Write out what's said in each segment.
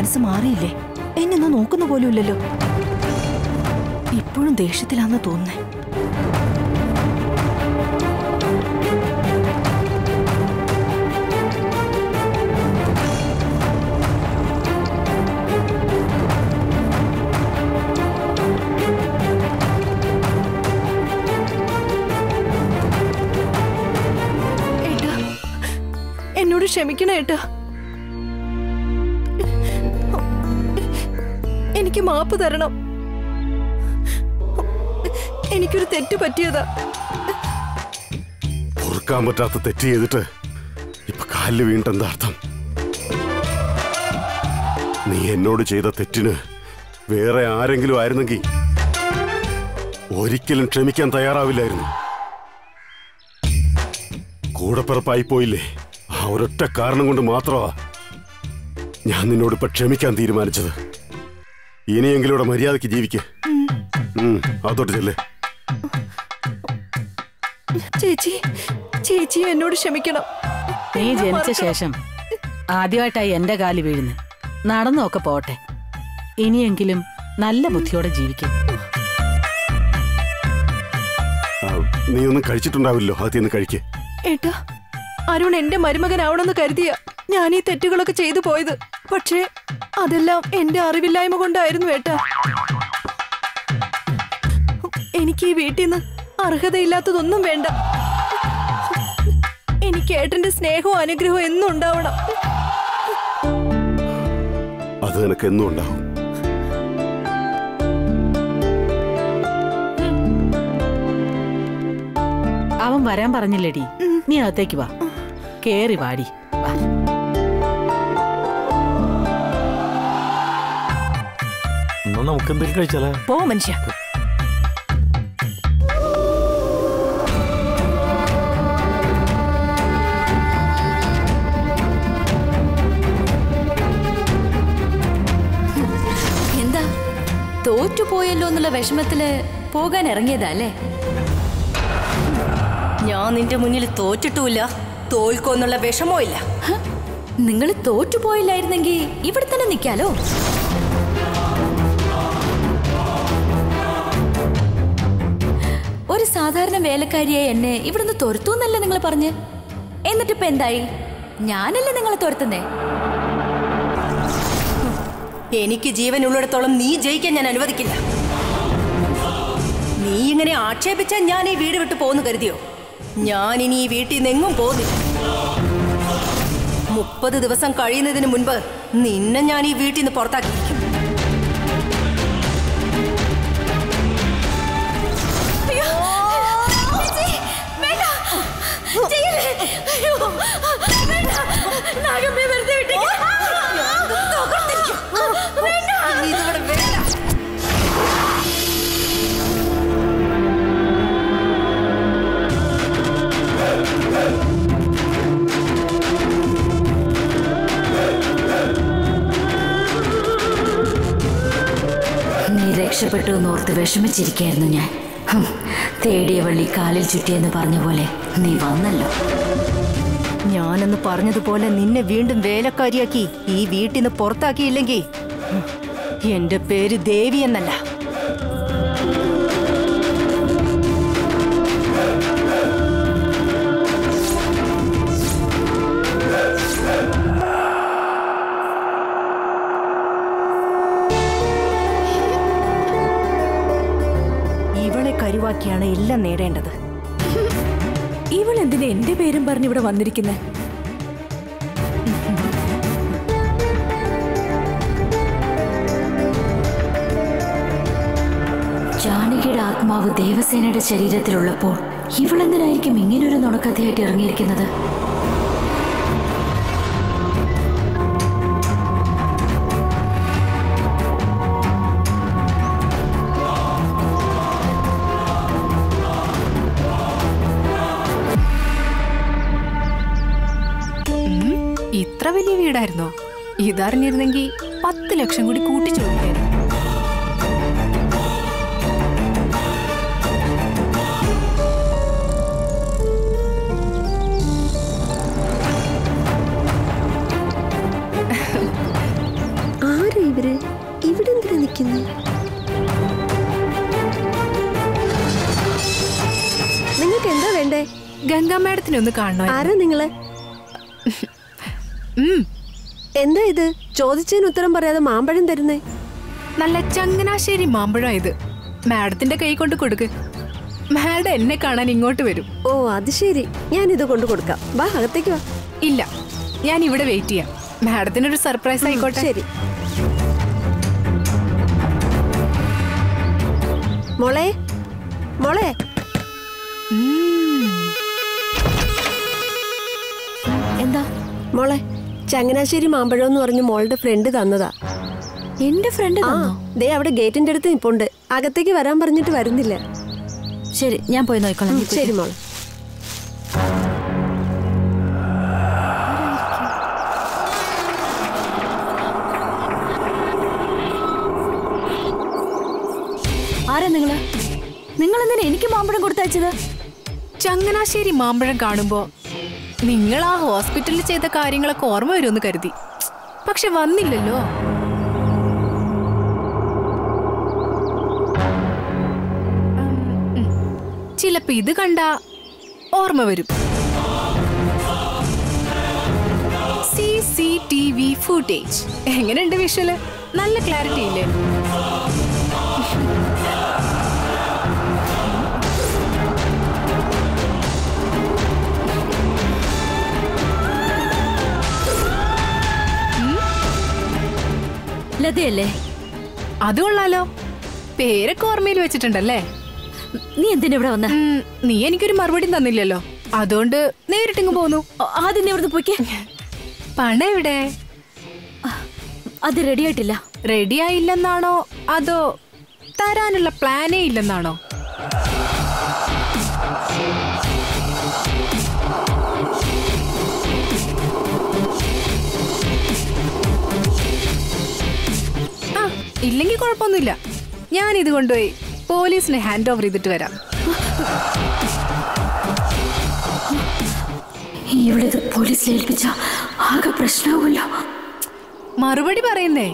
മനസ്സ് മാറിയില്ലേ എന്നെ ഒന്ന് നോക്കുന്ന പോലും ഇല്ലല്ലോ ഇപ്പോഴും ദേഷ്യത്തിലാന്ന് തോന്നുന്നേ ഏട്ടാ എന്നോട് ക്ഷമിക്കണം ഏട്ടാ എനിക്ക് മാപ്പ് തരണം എനിക്കൊരു തെറ്റ് പറ്റിയതാ പൊറുക്കാൻ പറ്റാത്ത തെറ്റ് ചെയ്തിട്ട് ഇപ്പൊ കാലിൽ വീണിട്ട് എന്താ അർത്ഥം നീ എന്നോട് ചെയ്ത തെറ്റിന് വേറെ ആരെങ്കിലും ആയിരുന്നെങ്കിൽ ഒരിക്കലും ക്ഷമിക്കാൻ തയ്യാറാവില്ലായിരുന്നു കൂടപ്പിറപ്പായി പോയില്ലേ ആ ഒരൊറ്റ കാരണം കൊണ്ട് മാത്രമാ ഞാൻ നിന്നോട് ഇപ്പൊ ക്ഷമിക്കാൻ തീരുമാനിച്ചത് ഇനിയെങ്കിലും ഇവിടെ മര്യാദയ്ക്ക് ജീവിക്ക് ഉം, അതോട്ട് ചെല്ലേ ചേച്ചി ചേച്ചി എന്നോട് ക്ഷമിക്കണം നീ ജനിച്ച ശേഷം ആദ്യമായിട്ടായി എന്റെ കാല് വീഴുന്നു നടന്നൊക്കെ പോട്ടെ ഇനിയെങ്കിലും നല്ല ബുദ്ധിയോടെ ജീവിക്കും ആ, നീ ഒന്നും കഴിച്ചിട്ടുണ്ടാവില്ലോ ആദ്യം ഒന്ന് കഴിക്കേ ഏട്ടാ അരുൺ എന്റെ മരുമകനാവണമെന്ന് കരുതിയ ഞാൻ ഈ തെറ്റുകളൊക്കെ ചെയ്തു പോയത് പക്ഷേ അതെല്ലാം എന്റെ അറിവില്ലായ്മ കൊണ്ടായിരുന്നു ഏട്ടാ എനിക്ക് ഈ വീട്ടിൽ നിന്ന് അർഹതയില്ലാത്തതൊന്നും വേണ്ട എനിക്ക് ഏട്ടന്റെ സ്നേഹവും അനുഗ്രഹവും എന്നും ഉണ്ടാവണം അത് നിനക്ക് എന്നും ഉണ്ടാവും അവൻ വരാൻ പറഞ്ഞില്ലേടി നീ അകത്തേക്ക് വാ കേറി വാടി വാ എന്നാ നമുക്ക് എന്തെങ്കിലും കഴിച്ചാലോ പോ മനുഷ്യ എന്താ തോറ്റുപോയല്ലോ എന്നുള്ള വിഷമത്തില് പോകാൻ ഇറങ്ങിയതാ അല്ലേ ഞാൻ നിന്റെ മുന്നിൽ തോറ്റിട്ടുമില്ല തോൽക്കൊന്നുള്ള വിഷമോ ഇല്ല നിങ്ങൾ തോറ്റുപോയില്ലായിരുന്നെങ്കിൽ ഇവിടെ തന്നെ നിൽക്കാലോ ഒരു സാധാരണ വേലക്കാരിയായ എന്നെ ഇവിടുന്ന് തുരത്തൂന്നല്ല നിങ്ങൾ പറഞ്ഞ് എന്നിട്ടിപ്പോ എന്തായി ഞാനല്ലേ നിങ്ങളെ തുരത്തുന്നേ എനിക്ക് ജീവനുള്ളിടത്തോളം നീ ജയിക്കാൻ ഞാൻ അനുവദിക്കില്ല നീ ഇങ്ങനെ ആക്ഷേപിച്ചാൽ ഞാൻ ഈ വീട് വിട്ട് പോന്ന് കരുതിയോ ഞാൻ ഇനി ഈ വീട്ടിൽ നിന്ന് എങ്ങും പോകുന്നില്ല മുപ്പത് ദിവസം കഴിയുന്നതിന് മുൻപ് നിന്നെ ഞാൻ ഈ വീട്ടിൽ നിന്ന് പുറത്താക്കിയിരിക്കും ഇതിവിടെ വേണ്ട നീ രക്ഷപ്പെട്ടു എന്നോർത്ത് വിഷമിച്ചിരിക്കായിരുന്നു ഞാൻ ഹും, തേടിയ വള്ളി കാലിൽ ചുറ്റിയെന്ന് പറഞ്ഞ പോലെ നീ വന്നല്ലോ ഞാനെന്ന് പറഞ്ഞതുപോലെ നിന്നെ വീണ്ടും വേലക്കാരിയാക്കി ഈ വീട്ടിൽ നിന്ന് പുറത്താക്കിയില്ലെങ്കിൽ ഉം, എന്റെ പേര് ദേവി എന്നല്ല ഇവളെ കരുവാക്കിയാണ് എല്ലാം നേടേണ്ടത് ഇവൾ എന്തിനാ എന്റെ പേരും പറഞ്ഞ് ഇവിടെ വന്നിരിക്കുന്നത് ജാനകിയുടെ ആത്മാവ് ദേവസേനയുടെ ശരീരത്തിലുള്ളപ്പോൾ ഇവളെന്തിനായിരിക്കും ഇങ്ങനൊരു നുണക്കഥയായിട്ട് ഇറങ്ങിയിരിക്കുന്നത് ഇത്ര വലിയ വീടായിരുന്നോ ഇതറിഞ്ഞിരുന്നെങ്കിൽ പത്ത് ലക്ഷം കൂടി കൂട്ടി ചോദിക്കായിരുന്നു ആരാ ഇവര് ഇവിടെ എന്തിനാ നിൽക്കുന്നു നിങ്ങൾക്ക് എന്താ വേണ്ടേ ഗംഗാ മാഡത്തിനെ ഒന്ന് കാണണോ ആരാ നിങ്ങള് ഉം, എന്താ ഇത് ചോദിച്ചതിന് ഉത്തരം പറയാതെ മാമ്പഴം തരുന്നേ നല്ല ചങ്ങനാശ്ശേരി മാമ്പഴം ഇത് മാഡത്തിന്റെ കൈ കൊണ്ട് കൊടുക്ക് മാഡം എന്നെ കാണാൻ ഇങ്ങോട്ട് വരും ഓ അത് ശരി ഞാൻ ഇത് കൊണ്ടു കൊടുക്കാം വാ അകത്തേക്ക് വാ ഇല്ല ഞാൻ ഇവിടെ വെയിറ്റ് ചെയ്യാം മാഡത്തിനൊരു സർപ്രൈസ് ആയിക്കോട്ടെ ശരി മോളെ മോളെ എന്താ മോളെ ചങ്ങനാശ്ശേരി മാമ്പഴം എന്ന് പറഞ്ഞ് മോളുടെ ഫ്രണ്ട് തന്നതാ എന്റെ ഫ്രണ്ട് ആ ദേ അവിടെ ഗേറ്റിന്റെ അടുത്ത് നിപ്പുണ്ട് അകത്തേക്ക് വരാൻ പറഞ്ഞിട്ട് വരുന്നില്ല ശരി ഞാൻ പോയി നോക്കിക്കോളാം ഉം, നീ പോയി. ശരി മോളെ ആരാ നിങ്ങള് നിങ്ങൾ എന്തിനാ എനിക്ക് മാമ്പഴം കൊടുത്തയച്ചത് ചങ്ങനാശ്ശേരി മാമ്പഴം കാണുമ്പോ നിങ്ങൾ ആ ഹോസ്പിറ്റലിൽ ചെയ്ത കാര്യങ്ങളൊക്കെ ഓർമ്മ വരുമെന്ന് കരുതി പക്ഷെ വന്നില്ലല്ലോ ഉം, ഉം. ചിലപ്പോ ഇത് കണ്ട ഓർമ്മ വരും C C T V footage എങ്ങനെയുണ്ട് വിഷ്വല് നല്ല ക്ലാരിറ്റി ഇല്ലേ ലതയല്ലേ അത് കൊള്ളാലോ പേരൊക്കെ ഓർമ്മയിൽ വെച്ചിട്ടുണ്ടല്ലേ നീ എന്തിനാ ഇവിടെ വന്ന ഉം, നീ എനിക്കൊരു മറുപടി തന്നില്ലല്ലോ അതുകൊണ്ട് നേരിട്ടിങ്ങ് പോന്നു ആദ്യം നീ ഇവിടുന്ന് പോയിക്കേ പണം എവിടെ അത് റെഡി ആയിട്ടില്ല റെഡി ആയില്ലെന്നാണോ അതോ തരാനുള്ള പ്ലാനേ ഇല്ലെന്നാണോ ആ ഇല്ലെങ്കിൽ കുഴപ്പമൊന്നുമില്ല ഞാൻ ഇത് കൊണ്ടുപോയി പോലീസിന് ഹാൻഡ് ഓവർ ചെയ്തിട്ട് വരാം ഇവിടെ ഇത് പോലീസിൽ ഏൽപ്പിച്ച ആകെ പ്രശ്നമാവുമല്ലോ മറുപടി പറയുന്നേ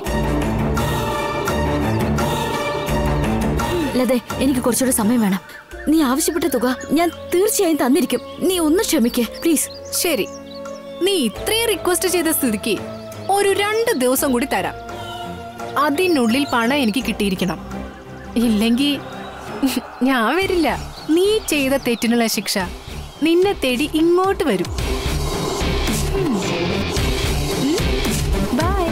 ലതേ എനിക്ക് കുറച്ചുകൂടെ സമയം വേണം നീ ആവശ്യപ്പെട്ട തുക ഞാൻ തീർച്ചയായും തന്നിരിക്കും നീ ഒന്ന് ക്ഷമിക്കേ പ്ലീസ് ശരി നീ ഇത്രയും റിക്വസ്റ്റ് ചെയ്ത സ്ഥിതിക്ക് ഒരു രണ്ട് ദിവസം കൂടി തരാം അതിനുള്ളിൽ പണം എനിക്ക് കിട്ടിയിരിക്കണം ഇല്ലെങ്കിൽ ഞാൻ വരില്ല നീ ചെയ്ത തെറ്റിനുള്ള ശിക്ഷ നിന്നെ തേടി ഇങ്ങോട്ട് വരും ബൈ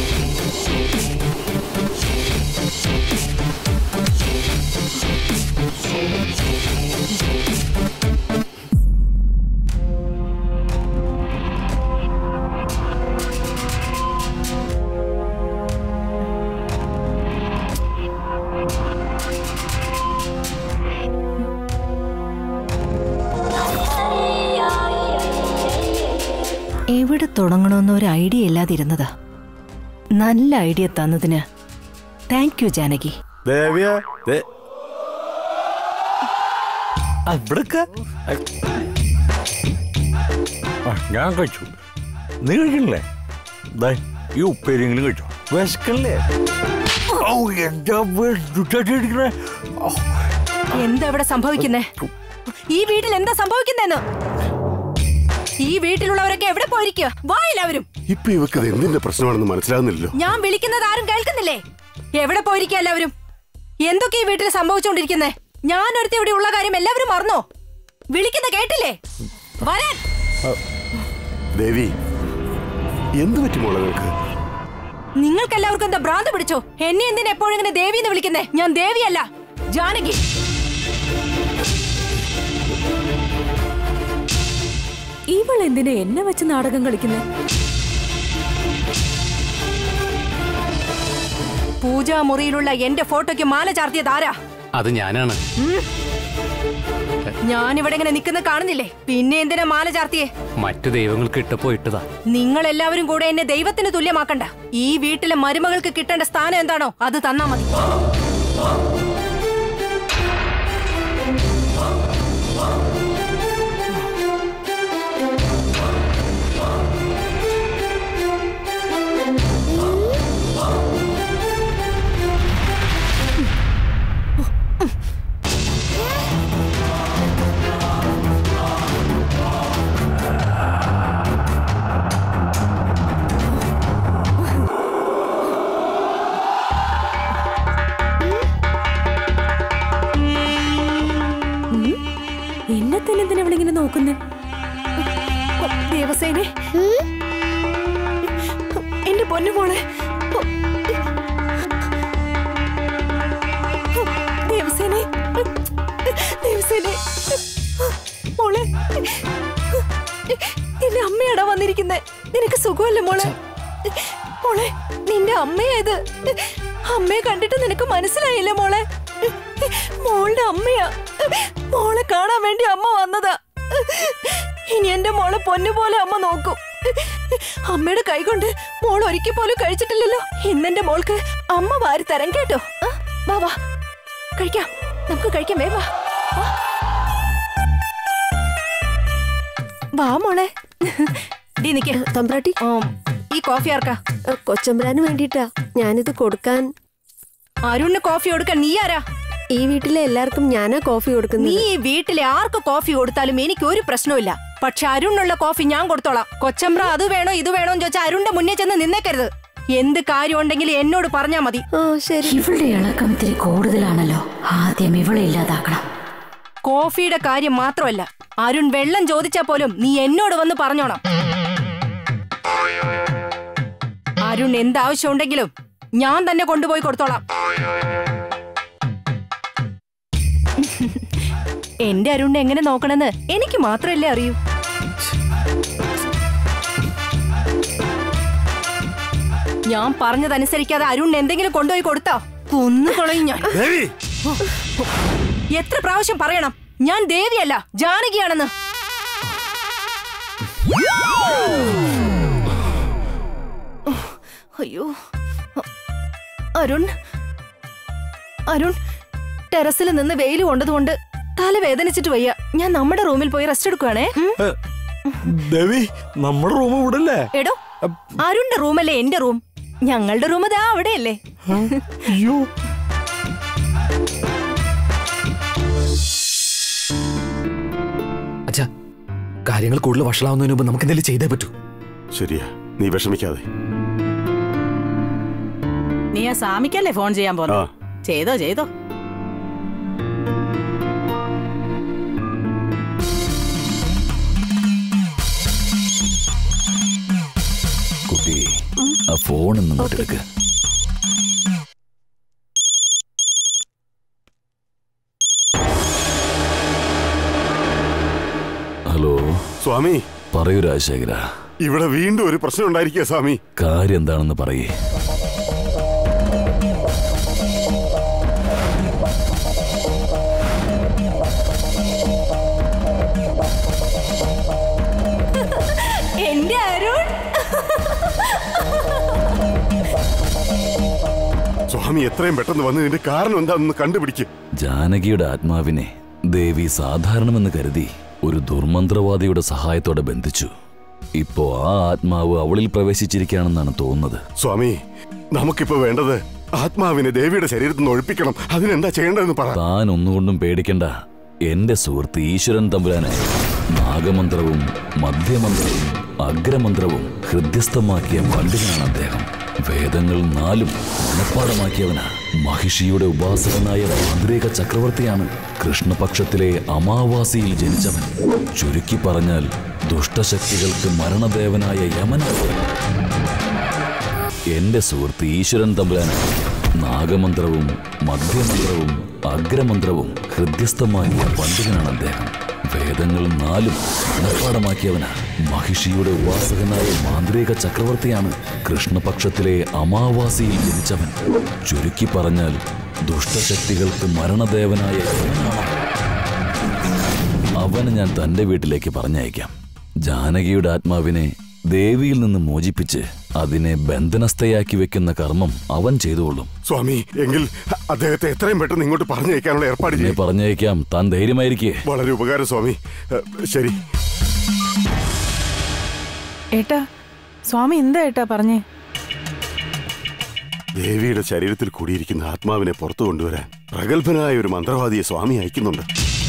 എവിടെ തുടങ്ങണമെന്ന് ഒരു ഐഡിയ ഇല്ലാതിരുന്നതാ നല്ല ഐഡിയ തന്നതിന് താങ്ക് യു ജാനകി ദേവിയ ദേ അവിടക്ക ഞാൻ കഴിച്ചു നീ കഴിക്കണില്ലേ ദേ, ഈ ഉപ്പേരിയെങ്കിലും കഴിച്ചോ വിശക്കണില്ലേ ഓ എന്താ വെച്ചിട്ടിരിക്കണേ എന്താ ഇവിടെ സംഭവിക്കുന്നേ ഈ വീട്ടിൽ എന്താ സംഭവിക്കുന്നേന്ന് ഈ വീട്ടിലുള്ളവരൊക്കെ എവിടെ പോയിരിക്കുക വാ എല്ലാവരും ഇപ്പൊ ഇവക്ക് ഇത് എന്തിന്റെ പ്രശ്നമാണെന്ന് മനസ്സിലാകുന്നില്ലല്ലോ ഞാൻ വിളിക്കുന്നത് ആരും കേൾക്കുന്നില്ലേ എവിടെ പോയിരിക്കുക എല്ലാവരും എന്തൊക്കെ ഈ വീട്ടിൽ സംഭവിച്ചുകൊണ്ടിരിക്കുന്നേ ഞാൻ ഒരുത്തി ഇവിടെ ഉള്ള കാര്യം എല്ലാവരും മറന്നോ വിളിക്കുന്ന കേട്ടില്ലേ വരാൻ ദേവി എന്ത് പറ്റി മോളെ നിനക്ക് നിങ്ങൾക്ക് എല്ലാവർക്കും എന്താ ഭ്രാന്ത് പിടിച്ചോ എന്നെ എന്തിനാ എപ്പോഴും ഇങ്ങനെ ദേവി എന്ന് വിളിക്കുന്നേ ഞാൻ ദേവിയല്ല ജാനകി ഇവൾ എന്തിനാ എന്നെ വെച്ച് നാടകം കളിക്കുന്നത് പൂജാമുറിയിലുള്ള എന്റെ ഫോട്ടോയ്ക്ക് മാല ചാർത്തിയത് ആരാ അത് ഞാനാണ് ഞാൻ ഇവിടെ ഇങ്ങനെ നിൽക്കുന്ന കാണുന്നില്ലേ പിന്നെ എന്തിനാ മാല ചാർത്തിയേ മറ്റു ദൈവങ്ങൾക്ക് ഇട്ടപ്പോ ഇട്ടതാ നിങ്ങൾ എല്ലാവരും കൂടെ എന്നെ ദൈവത്തിന് തുല്യമാക്കണ്ട ഈ വീട്ടിലെ മരുമകൾക്ക് കിട്ടേണ്ട സ്ഥാനം എന്താണോ അത് തന്നാ മതി നോക്കുന്നേ ദേവസേനെ എന്റെ പൊന്നുമോളെ ദേവസേനെ ദേവസേനെ മോളെ നിന്റെ അമ്മയാടാ വന്നിരിക്കുന്നെ നിനക്ക് സുഖമല്ലേ മോളെ മോളെ നിന്റെ അമ്മയായത് അമ്മയെ കണ്ടിട്ട് നിനക്ക് മനസ്സിലായില്ലേ മോളെ മോളുടെ അമ്മയാ മോളെ കാണാൻ വേണ്ടി അമ്മ വന്നതാ ഇനി എന്റെ മോളെ പൊന്നുപോലെ അമ്മ നോക്കും അമ്മയുടെ കൈകൊണ്ട് മോൾ ഒരിക്കൽ പോലും കഴിച്ചിട്ടില്ലല്ലോ ഇന്നെന്റെ മോൾക്ക് അമ്മ വാരി തരാം കേട്ടോ ആ, വാ വാ കഴിക്കാം നമുക്ക് കഴിക്കാം വേ വാ വാ. വാ മോളെ ഡീ നിക്ക് തമ്പ്രാട്ടി ഉം, ഈ കോഫി ആർക്കാ ഏ, കൊച്ചമ്പരാന് വേണ്ടിട്ടാ ഞാനിത് കൊടുക്കാൻ അരുണിന് കോഫി കൊടുക്കാൻ നീ ആരാ ഈ വീട്ടിലെ എല്ലാവർക്കും ഞാനാ കോഫി നീ കൊടുക്കുന്നത് ഈ വീട്ടിലെ ആർക്ക് കോഫി കൊടുത്താലും എനിക്ക് ഒരു പ്രശ്നവുമില്ല പക്ഷെ അരുണിനുള്ള കോഫി ഞാൻ കൊടുത്തോളാം കൊച്ചമ്പ്ര അത് വേണോ ഇത് വേണോ എന്ന് ചോദിച്ചാൽ അരുണിന്റെ മുന്നേ ചെന്ന് നിന്നേക്കരുത് എന്ത് കാര്യം ഉണ്ടെങ്കിലും എന്നോട് പറഞ്ഞാ മതി ആ ശരി ഇവളുടെ ഇളക്കം ഇത്തിരി കൂടുതലാണല്ലോ ആദ്യം ഇവളെ ഇല്ലാതാക്കണം കോഫിയുടെ കാര്യം മാത്രമല്ല അരുൺ വെള്ളം ചോദിച്ചാ പോലും നീ എന്നോട് വന്ന് പറഞ്ഞോണം അരുൺ എന്താവശ്യം ഉണ്ടെങ്കിലും ഞാൻ തന്നെ കൊണ്ടുപോയി കൊടുത്തോളാം എന്റെ അരുണിനെ എങ്ങനെ നോക്കണമെന്ന് എനിക്ക് മാത്രമല്ലേ അറിയൂ ഞാൻ പറഞ്ഞതനുസരിക്കാതെ അരുണിന് എന്തെങ്കിലും കൊണ്ടുപോയി കൊടുത്തോ കൊന്നുകളയും ഞാൻ ദേവി എത്ര പ്രാവശ്യം പറയണം ഞാൻ ദേവിയല്ല ജാനകിയാണെന്ന് അയ്യോ അരുൺ അരുൺ ടെറസിൽ നിന്ന് വെയിൽ കൊണ്ടതുകൊണ്ട് തല വേദനിച്ചിട്ട് വയ്യ ഞാൻ നമ്മുടെ റൂമിൽ പോയി റെസ്റ്റ് എടുക്കുവാണേ ഉം. ദേവി നമ്മുടെ റൂം ഇവിടെ അല്ലേ എടോ അരുണിന്റെ റൂമല്ലേ എന്റെ റൂം ഞങ്ങളുടെ റൂം ദാ അവിടെയല്ലേ അയ്യോ അച്ഛാ കാര്യങ്ങൾ കൂടുതൽ വഷളാവുന്നതിന് മുമ്പ് നമുക്ക് എന്തെങ്കിലും ചെയ്തേ പറ്റൂ ശരിയാ നീ വിഷമിക്കാതെ നീ ആ സ്വാമിക്കല്ലേ ഫോൺ ചെയ്യാൻ ആ പോന്നു ചെയ്തോ ചെയ്തോ കുട്ടി ആ ഫോൺ ഒന്ന് ഇങ്ങോട്ടെടുക്ക് ഹലോ സ്വാമി പറയൂ രാജശേഖര ഇവിടെ വീണ്ടും ഒരു പ്രശ്നം ഉണ്ടായിരിക്കുക സ്വാമി കാര്യം എന്താണെന്ന് പറയേ എന്റെ അരുൺ സ്വാമി എത്രയും പെട്ടെന്ന് വന്ന് ഇതിന്റെ കാരണം എന്താണെന്ന് കണ്ടുപിടിക്ക് ജാനകിയുടെ ആത്മാവിനെ ദേവി സാധാരണമെന്ന് കരുതി ഒരു ദുർമന്ത്രവാദിയുടെ സഹായത്തോടെ ബന്ധിച്ചു ഇപ്പോ ആ ആത്മാവ് അവളിൽ പ്രവേശിച്ചിരിക്കുകയാണെന്നാണ് തോന്നുന്നത് സ്വാമി നമുക്കിപ്പോ വേണ്ടത് ആത്മാവിനെ ദേവിയുടെ ശരീരത്തിൽ നിന്ന് ഒഴിപ്പിക്കണം അതിനെന്താ ചെയ്യേണ്ടതെന്ന് പറ താൻ ഒന്നുകൊണ്ടും പേടിക്കണ്ട എന്റെ സുഹൃത്ത് ഈശ്വരൻ തമ്പുരാനെ നാഗമന്ത്രവും മധ്യമന്ത്രവും അഗ്രമന്ത്രവും ഹൃദ്യസ്ഥമാക്കിയ പണ്ഡിതനാണ് അദ്ദേഹം വേദങ്ങൾ നാലും മനഃപ്പാടമാക്കിയവനാ മഹിഷിയുടെ ഉപാസകനായ മാന്ത്രിക ചക്രവർത്തിയാണ് കൃഷ്ണപക്ഷത്തിലെ അമാവാസിയിൽ ജനിച്ചവൻ ചുരുക്കി പറഞ്ഞാൽ ദുഷ്ടശക്തികൾക്ക് മരണദേവനായ യമനാണ് എന്റെ സുഹൃത്ത് ഈശ്വരൻ തമ്പുരാനാണ് നാഗമന്ത്രവും മധ്യമന്ത്രവും അഗ്രമന്ത്രവും ഹൃദ്യസ്ഥമാക്കിയ പണ്ഡിതനാണ് അദ്ദേഹം വേദങ്ങൾ നാലും മനഃപ്പാടമാക്കിയവനാ മഹിഷിയുടെ ഉപാസകനായ മാന്ത്രിക ചക്രവർത്തിയാണ് കൃഷ്ണപക്ഷത്തിലെ അമാവാസിയിൽ ജനിച്ചവൻ ചുരുക്കി പറഞ്ഞാൽ ദുഷ്ടശക്തികൾക്ക് മരണദേവനായ യമനാണ് അവനെ ഞാൻ തന്റെ വീട്ടിലേക്ക് പറഞ്ഞയക്കാം ജാനകിയുടെ ആത്മാവിനെ ദേവിയിൽ നിന്ന് മോചിപ്പിച്ച് അതിനെ ബന്ധനസ്ഥയാക്കി വെക്കുന്ന കർമ്മം അവൻ ചെയ്തുകൊള്ളും സ്വാമി എങ്കിൽ അദ്ദേഹത്തെ എത്രയും പെട്ടെന്ന് ഇങ്ങോട്ട് പറഞ്ഞയക്കാനുള്ള ഏർപ്പാട് എന്നെ ചെയ്യും പറഞ്ഞയക്കാം താൻ ധൈര്യമായിരിക്കേ വളരെ ഉപകാരം സ്വാമി ഏ, ശരി ഏട്ടാ സ്വാമി എന്താ ഏട്ടാ പറഞ്ഞേ ദേവിയുടെ ശരീരത്തിൽ കൂടിയിരിക്കുന്ന ആത്മാവിനെ പുറത്തു കൊണ്ടുവരാൻ പ്രഗത്ഭനായ ഒരു മന്ത്രവാദിയെ സ്വാമി അയക്കുന്നുണ്ട്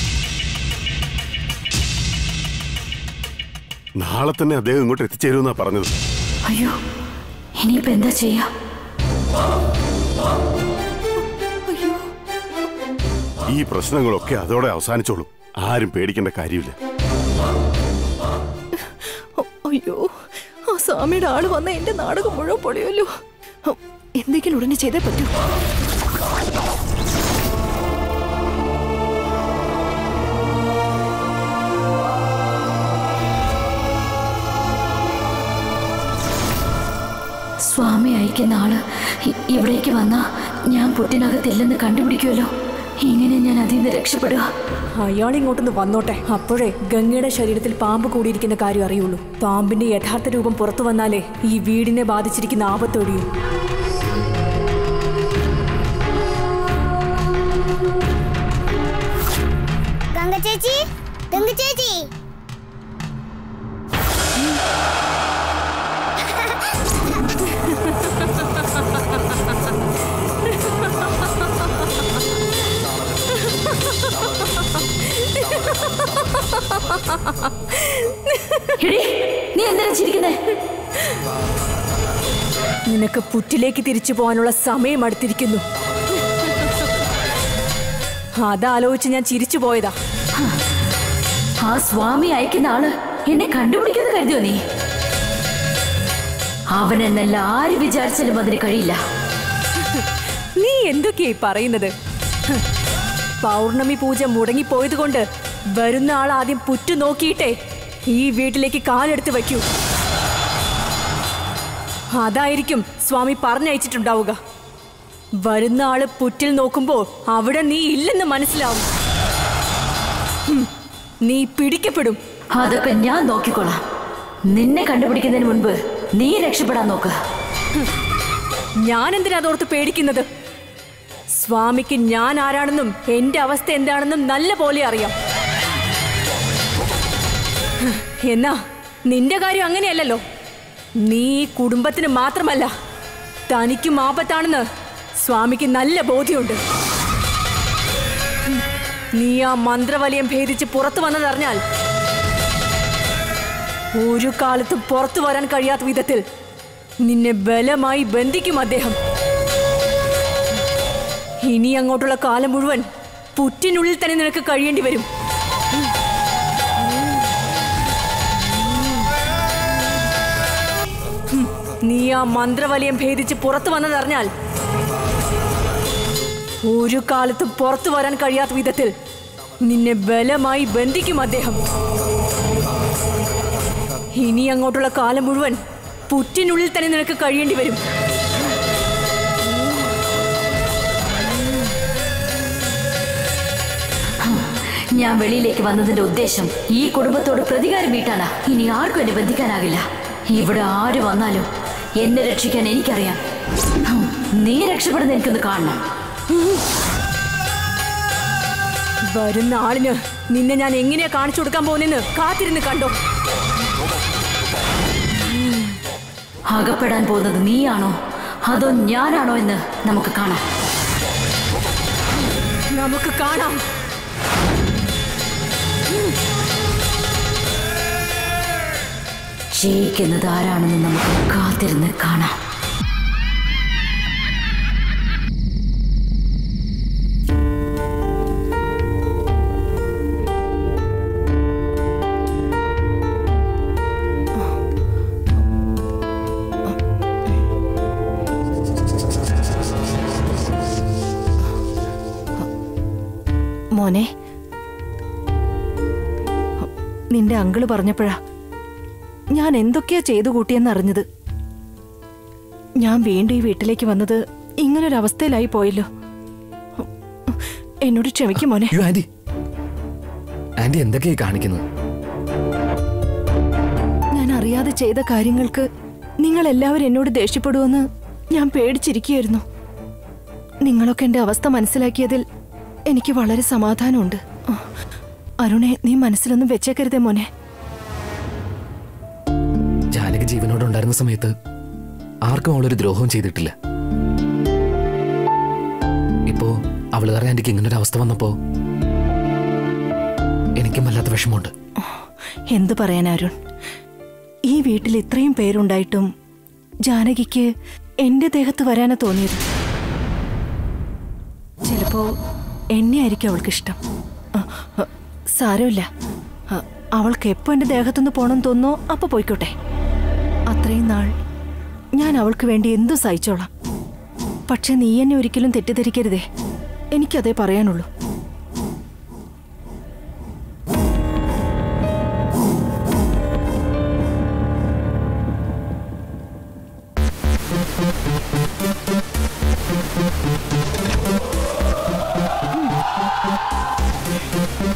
നാളെ തന്നെ അദ്ദേഹം ഇങ്ങോട്ട് എത്തിച്ചേരുമെന്നാ പറഞ്ഞത് അയ്യോ ഇനിയിപ്പോ എന്താ ചെയ്യാ ഈ പ്രശ്നങ്ങളൊക്കെ അതോടെ അവസാനിച്ചോളും ആരും പേടിക്കേണ്ട കാര്യമില്ല അയ്യോ ആ സ്വാമിയുടെ ആള് വന്ന എന്റെ നാടകം മുഴുവൻ പൊളിയല്ലോ ഹം, എന്തെങ്കിലും ഉടനെ ചെയ്തേ പറ്റൂ സ്വാമി അയക്കുന്ന ആള് ഇ- ഇവിടേക്ക് വന്നാ ഞാൻ പുട്ടിനകത്തില്ലെന്ന് കണ്ടുപിടിക്കുമല്ലോ ഇങ്ങനെ ഞാൻ അതിൽ നിന്ന് രക്ഷപ്പെടുക അയാൾ ഇങ്ങോട്ടൊന്ന് വന്നോട്ടെ അപ്പോഴേ ഗംഗയുടെ ശരീരത്തിൽ പാമ്പ് കൂടിയിരിക്കുന്ന കാര്യം അറിയുള്ളൂ പാമ്പിന്റെ യഥാർത്ഥ രൂപം പുറത്തു വന്നാലേ ഈ വീടിനെ ബാധിച്ചിരിക്കുന്ന ആപത്തൊഴിയും ഗംഗ ചേച്ചി ഗംഗ ചേച്ചി എടീ, നീ എന്തിനാ ചിരിക്കുന്നേ നിനക്ക് പുറ്റിലേക്ക് തിരിച്ചു പോകാനുള്ള സമയം അടുത്തിരിക്കുന്നു അതാലോചിച്ച് ഞാൻ ചിരിച്ചു പോയതാ ആ സ്വാമി അയക്കുന്ന ആള് എന്നെ കണ്ടുപിടിക്കുന്ന കരുതിയോ നീ അവനെന്നല്ല ആര് വിചാരിച്ചാലും അതിന് കഴിയില്ല നീ എന്തൊക്കെയായി പറയുന്നത് ഹ്, പൗർണമി പൂജ മുടങ്ങിപ്പോയത് കൊണ്ട് വരുന്ന ആൾ ആദ്യം പുറ്റു നോക്കിയിട്ടേ ഈ വീട്ടിലേക്ക് കാലെടുത്ത് വയ്ക്കൂ അതായിരിക്കും സ്വാമി പറഞ്ഞയച്ചിട്ടുണ്ടാവുക വരുന്ന ആള് പുറ്റിൽ നോക്കുമ്പോൾ അവിടെ നീ ഇല്ലെന്ന് മനസ്സിലാവും ഹും, നീ പിടിക്കപ്പെടും അതൊക്കെ ഞാൻ നോക്കിക്കോളാം നിന്നെ കണ്ടുപിടിക്കുന്നതിന് മുൻപ് നീ രക്ഷപ്പെടാൻ നോക്ക് ഞാൻ എന്തിനാ അതോർത്ത് പേടിക്കുന്നത് സ്വാമിക്ക് ഞാൻ ആരാണെന്നും എന്റെ അവസ്ഥ എന്താണെന്നും നല്ല പോലെ അറിയാം എന്നാ നിന്റെ കാര്യം അങ്ങനെയല്ലല്ലോ നീ ഈ കുടുംബത്തിന് മാത്രമല്ല തനിക്കും ആപത്താണെന്ന് സ്വാമിക്ക് നല്ല ബോധ്യമുണ്ട് നീ ആ മന്ത്രവലയം ഭേദിച്ച് പുറത്തു വന്നതറിഞ്ഞാൽ ഒരു കാലത്തും പുറത്തു വരാൻ കഴിയാത്ത വിധത്തിൽ നിന്നെ ബലമായി ബന്ധിക്കും അദ്ദേഹം ഇനി അങ്ങോട്ടുള്ള കാലം മുഴുവൻ പുറ്റിനുള്ളിൽ തന്നെ നിനക്ക് കഴിയേണ്ടി വരും ഹും, നീ ആ മന്ത്രവലയം ഭേദിച്ച് പുറത്തു വന്നതറിഞ്ഞാൽ ഒരു കാലത്തും പുറത്തു വരാൻ കഴിയാത്ത വിധത്തിൽ നിന്നെ ബലമായി ബന്ധിക്കും അദ്ദേഹം ഇനി അങ്ങോട്ടുള്ള കാലം മുഴുവൻ പുറ്റിനുള്ളിൽ തന്നെ നിനക്ക് കഴിയേണ്ടി വരും ഞാൻ വെളിയിലേക്ക് വന്നതിന്റെ ഉദ്ദേശം ഈ കുടുംബത്തോട് പ്രതികാരം വീട്ടാനാ ഇനി ആർക്കും എന്നെ ബന്ധിക്കാനാകില്ല ഇവിടെ ആര് വന്നാലും എന്നെ രക്ഷിക്കാൻ എനിക്കറിയാം ഹും, നീ രക്ഷപ്പെടുന്ന എനിക്കൊന്ന് കാണണം വരുന്ന ആളിന് നിന്നെ ഞാൻ എങ്ങനെയാ കാണിച്ചു കൊടുക്കാൻ പോകുന്നെന്ന് കാത്തിരുന്ന് കണ്ടോ അകപ്പെടാൻ പോകുന്നത് നീയാണോ അതോ ഞാനാണോ എന്ന് നമുക്ക് കാണാം നമുക്ക് കാണാം ജയിക്കുന്നത് ആരാണെന്ന് നമുക്ക് കാത്തിരുന്ന് കാണാം മോനെ നിന്റെ അങ്കിള് പറഞ്ഞപ്പോഴാ ഞാൻ എന്തൊക്കെയാ ചെയ്തു കൂട്ടിയെന്ന് അറിഞ്ഞത് ഞാൻ വീണ്ടും ഈ വീട്ടിലേക്ക് വന്നത് ഇങ്ങനൊരു അവസ്ഥയിലായി പോയല്ലോ എന്നോട് ക്ഷമിക്കും മോനെ അയ്യോ ആന്റി ആന്റി എന്തൊക്കെയായി കാണിക്കുന്നത് ഞാൻ അറിയാതെ ചെയ്ത കാര്യങ്ങൾക്ക് നിങ്ങൾ എല്ലാവരും എന്നോട് ദേഷ്യപ്പെടുമെന്ന് ഞാൻ പേടിച്ചിരിക്കുകയായിരുന്നു നിങ്ങളൊക്കെ എന്റെ അവസ്ഥ മനസ്സിലാക്കിയതിൽ എനിക്ക് വളരെ സമാധാനമുണ്ട് ആ, അരുണെ നീ മനസ്സിലൊന്നും വെച്ചേക്കരുതേ മോനെ ജാനകി ജീവനോടെ ഉണ്ടായിരുന്ന സമയത്ത് ആർക്കും അവളൊരു ദ്രോഹവും ചെയ്തിട്ടില്ല ഇപ്പോ അവള് കാരണം ആന്റിക്ക് ഇങ്ങനൊരു അവസ്ഥ വന്നപ്പോ എനിക്കും വല്ലാത്ത വിഷമമുണ്ട് എന്തു പറയാൻ അരുൺ ഈ വീട്ടിൽ ഇത്രയും പേരുണ്ടായിട്ടും ജാനകിക്ക് എന്റെ ദേഹത്ത് വരാനാ തോന്നിയത് ചിലപ്പോ എന്നെ ആയിരിക്കും അവൾക്ക് ഇഷ്ടം ആ, ആ, സാരമില്ല ആ, അവൾക്ക് എപ്പോ എന്റെ ദേഹത്തുനിന്ന് പോണം തോന്നോ അപ്പൊ പോയിക്കോട്ടെ അത്രയും നാൾ ഞാൻ അവൾക്ക് വേണ്ടി എന്തു സഹിച്ചോളാം പക്ഷെ നീ എന്നെ ഒരിക്കലും തെറ്റിദ്ധരിക്കരുതേ എനിക്കതേ പറയാനുള്ളൂ ആ